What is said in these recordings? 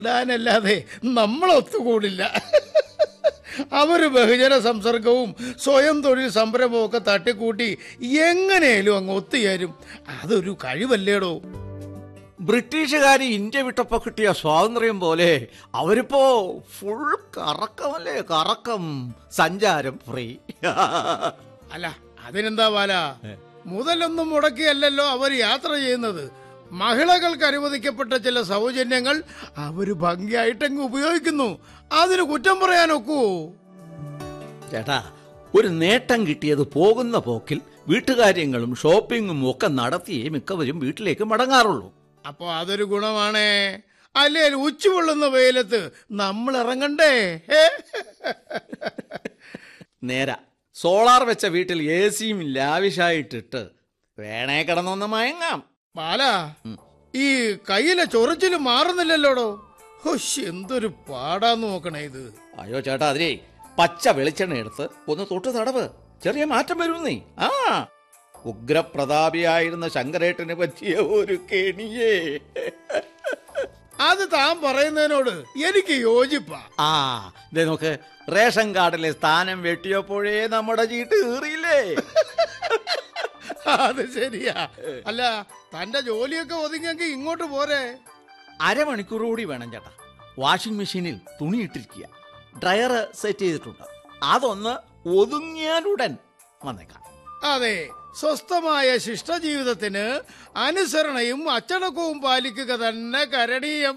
ഇടാനല്ലാതെ നമ്മൾ ഒത്തുകൂടില്ല അവര് ബഹുജന സംസർഗവും സ്വയം തൊഴിൽ സംരംഭവും ഒക്കെ തട്ടിക്കൂട്ടി എങ്ങനെയാലും അങ്ങ് ഒത്തുചേരും അതൊരു കഴിവല്ലേടോ ബ്രിട്ടീഷുകാർ ഇന്ത്യ വിട്ടപ്പോ കിട്ടിയ സ്വാതന്ത്ര്യം പോലെ അവരിപ്പോ ഫുൾ കറക്കമല്ലേ കറക്കം സഞ്ചാരം ഫ്രീ അല്ല അതിനെന്താ വാല മുതലൊന്നും മുടക്കിയല്ലല്ലോ അവർ യാത്ര ചെയ്യുന്നത് മഹിളകൾക്ക് അനുവദിക്കപ്പെട്ട ചില സൗജന്യങ്ങൾ അവര് ഭംഗിയായിട്ടങ്ങ് ഉപയോഗിക്കുന്നു അതിന് കുറ്റം പറയാനൊക്കുവോ ചേട്ടാ ഒരു നേട്ടം കിട്ടിയത് പോകുന്ന പോക്കിൽ വീട്ടുകാര്യങ്ങളും ഷോപ്പിങ്ങും ഒക്കെ നടത്തിയേ മിക്കവരും വീട്ടിലേക്ക് മടങ്ങാറുള്ളൂ അപ്പൊ അതൊരു ഗുണമാണേ അല്ലേ ഉച്ചപൊള്ളുന്ന വെയിലത്ത് നമ്മൾ ഇറങ്ങണ്ടേ ഏ? നേര സോളാർ വെച്ച വീട്ടിൽ എ സിയും ലാവിഷായിട്ടിട്ട് വേണേ കിടന്നൊന്ന് മയങ്ങാം ബാല ഈ കയ്യിലെ ചൊറിച്ചില് മാറുന്നില്ലല്ലോടോ ഹുഷ് എന്തൊരു പാടാന്ന് നോക്കണേ ഇത് അയ്യോ ചേട്ടാ അതിലേ പച്ച വെളിച്ചെണ്ണ എടുത്ത് ഒന്ന് തൊട്ട് തടവ് ചെറിയ മാറ്റം വരുന്നേ ആ ഉഗ്രപ്രതാപിയായിരുന്ന ശങ്കരേട്ടന് പറ്റിയ ഒരു കെണിയേ അത് താൻ പറയുന്നതിനോട് എനിക്ക് യോജിപ്പാ ആ ദേ നോക്ക് റേഷൻ കാർഡിലെ സ്ഥാനം വെട്ടിയപ്പോഴേ നമ്മുടെ ചീട്ട് കീറിയില്ലേ അത് ശരിയാ അല്ല തന്റെ ജോലിയൊക്കെ ഒതുങ്ങിയെങ്കിൽ ഇങ്ങോട്ട് പോരെ അരമണിക്കൂർ കൂടി വേണം ചേട്ടാ വാഷിംഗ് മെഷീനിൽ തുണി ഇട്ടിരിക്കുക ഡ്രയർ സെറ്റ് ചെയ്തിട്ടുണ്ട് അതൊന്ന് ഒതുങ്ങിയാലുടൻ വന്നേക്കാം അതെ സ്വസ്ഥമായ ശിഷ്ടജീവിതത്തിന് അനുസരണയും അച്ചടക്കവും പാലിക്കുക തന്നെ കരണീയം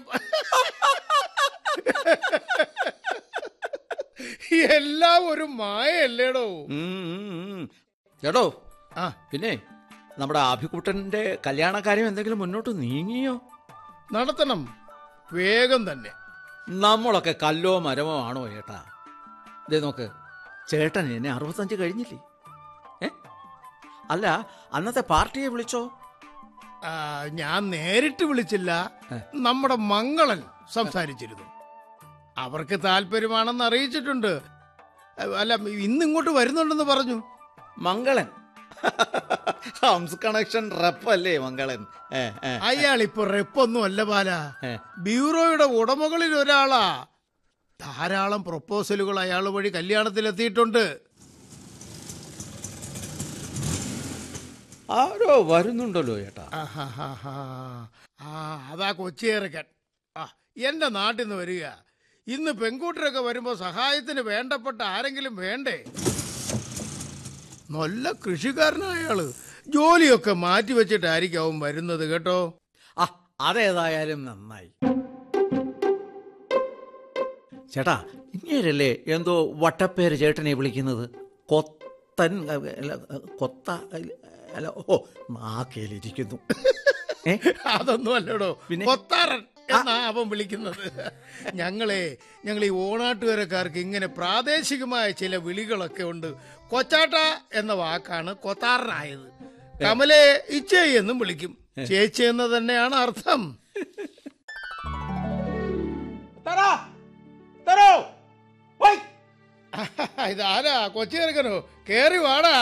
എല്ലാം ഒരു മായല്ലേടോ ഉം, ഉം, ഉം. ചേട്ടോ ആ പിന്നെ നമ്മുടെ ആഭിക്കുട്ടന്റെ കല്യാണക്കാര്യം എന്തെങ്കിലും മുന്നോട്ട് നീങ്ങിയോ നടത്തണം വേഗം തന്നെ നമ്മളൊക്കെ കല്ലോ മരമോ ആണോ ചേട്ടാ ഇതേ നോക്ക് ചേട്ടൻ എന്നെ അറുപത്തഞ്ച് കഴിഞ്ഞില്ലേ ഏ അല്ല അന്നത്തെ പാർട്ടിയെ വിളിച്ചോ ആ, ഞാൻ നേരിട്ട് വിളിച്ചില്ല നമ്മുടെ മംഗളൻ സംസാരിച്ചിരുന്നു അവർക്ക് താല്പര്യമാണെന്ന് അറിയിച്ചിട്ടുണ്ട് അല്ല ഇന്ന് ഇങ്ങോട്ട് വരുന്നുണ്ടെന്ന് പറഞ്ഞു മംഗളൻ ഹംസ് കണക്ഷൻ റെപ്പ് അല്ലേ മംഗളൻ ഏ, ഏ, അയാൾ ഇപ്പൊ റെപ്പൊന്നും അല്ല ബാല ഏ. ബ്യൂറോയുടെ ഉടമകളിൽ ഒരാളാ ധാരാളം പ്രൊപ്പോസലുകൾ അയാൾ വഴി കല്യാണത്തിലെത്തിയിട്ടുണ്ട് ആരോ വരുന്നുണ്ടല്ലോ ചേട്ടാ ആഹാഹാഹാ. ആ അതാ കൊച്ചിയേറക്കൻ ആ എന്റെ നാട്ടിൽ നിന്ന് വരിക ഇന്ന് പെൺകൂട്ടരൊക്കെ വരുമ്പോ സഹായത്തിന് വേണ്ടപ്പെട്ട ആരെങ്കിലും വേണ്ടേ നല്ല കൃഷിക്കാരനായ അയാള് ജോലിയൊക്കെ മാറ്റി വെച്ചിട്ടായിരിക്കും വരുന്നത് കേട്ടോ ആ അതേതായാലും നന്നായി ചേട്ടാ ഇങ്ങേരല്ലേ എന്തോ വട്ടപ്പേര് ചേട്ടനെ വിളിക്കുന്നത് കൊത്തൻ അല്ല, കൊത്ത അല്ല ഓ നാക്കേലിരിക്കുന്നു ഏ അതൊന്നും അല്ലടോ പിന്നെ? കൊത്താറൻ എന്നാ അവൻ വിളിക്കുന്നത് ഞങ്ങളെ ഞങ്ങൾ ഈ ഓണാട്ടുകാരക്കാർക്ക് ഇങ്ങനെ പ്രാദേശികമായ ചില വിളികളൊക്കെ ഉണ്ട് കൊച്ചാട്ട എന്ന വാക്കാണ് കൊത്താറനായത് കമലെ ഇച്ചേ എന്നും വിളിക്കും ചേച്ചി എന്ന് തന്നെയാണ് അർത്ഥം ഇതാരാ കൊച്ചി ചെറുക്കനോ കേറി വാടാ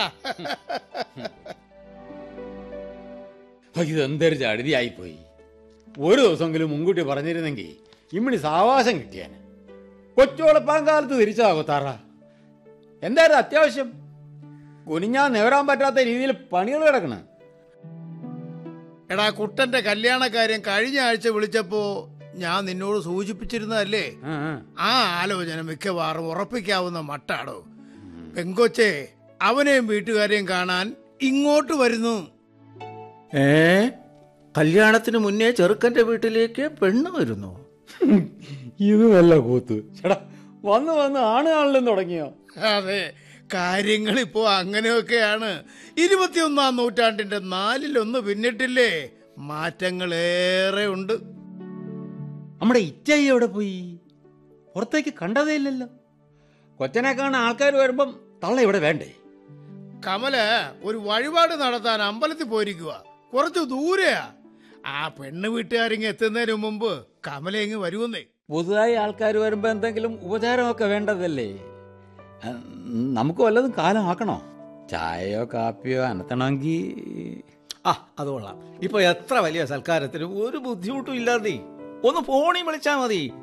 ഇതെന്തൊരു ചടുതിയായിപ്പോയി ഒരു ദിവസമെങ്കിലും മുൻകൂട്ടി പറഞ്ഞിരുന്നെങ്കിൽ ഇമ്മണി സാവാസം കിട്ടിയാന് കൊച്ചോളപ്പാങ്കാലത്ത് തിരിച്ചതാ കൊത്താറ എന്തായിരുന്നു അത്യാവശ്യം കുനിഞ്ഞാൻ നേരാൻ പറ്റാത്ത രീതിയിൽ പണികൾ കിടക്കണ എടാ കുട്ടന്റെ കല്യാണക്കാര്യം കഴിഞ്ഞ ആഴ്ച വിളിച്ചപ്പോ ഞാൻ നിന്നോട് സൂചിപ്പിച്ചിരുന്നതല്ലേ ആ ആലോചന മിക്കവാറും ഉറപ്പിക്കാവുന്ന മട്ടാടോ പെങ്കൊച്ചെ അവനെയും വീട്ടുകാരെയും കാണാൻ ഇങ്ങോട്ട് വരുന്നു ഏ കല്യാണത്തിന് മുന്നേ ചെറുക്കന്റെ വീട്ടിലേക്ക് പെണ്ണ് വരുന്നു ഇത് വല്ല കൂത്ത് ചേട്ടാ വന്ന് വന്ന് ആണ് കാണലും തുടങ്ങിയോ അതെ കാര്യങ്ങൾ ഇപ്പോ അങ്ങനെയൊക്കെയാണ് ഇരുപത്തിയൊന്നാം നൂറ്റാണ്ടിന്റെ നാലിലൊന്ന് പിന്നിട്ടില്ലേ മാറ്റങ്ങൾ ഏറെ ഉണ്ട് നമ്മുടെ ഇച്ചായി എവിടെ പോയി പുറത്തേക്ക് കണ്ടതേ ഇല്ലല്ലോ കൊച്ചനെ കാണാൻ ആൾക്കാർ വരുമ്പം തള്ള ഇവിടെ വേണ്ടേ കമല് ഒരു വഴിപാട് നടത്താൻ അമ്പലത്തിൽ പോയിരിക്കുക കുറച്ച് ദൂരെയാ ആ പെണ്ണ് വീട്ടുകാരിങ്ങ് എത്തുന്നതിന് മുമ്പ് കമല ഇങ്ങ് വരുമെന്നേ പുതുതായി ആൾക്കാർ വരുമ്പോ എന്തെങ്കിലും ഉപചാരമൊക്കെ വേണ്ടതല്ലേ ആ, നമുക്ക് വല്ലതും കാലമാക്കണോ ചായയോ കാപ്പിയോ അനത്തണമെങ്കിൽ ആ അത് കൊള്ളാം ഇപ്പൊ എത്ര വലിയ സൽക്കാരത്തിന് ഒരു ബുദ്ധിമുട്ടും ഇല്ലാതെ ഒന്ന് ഫോണിൽ വിളിച്ചാൽ മതി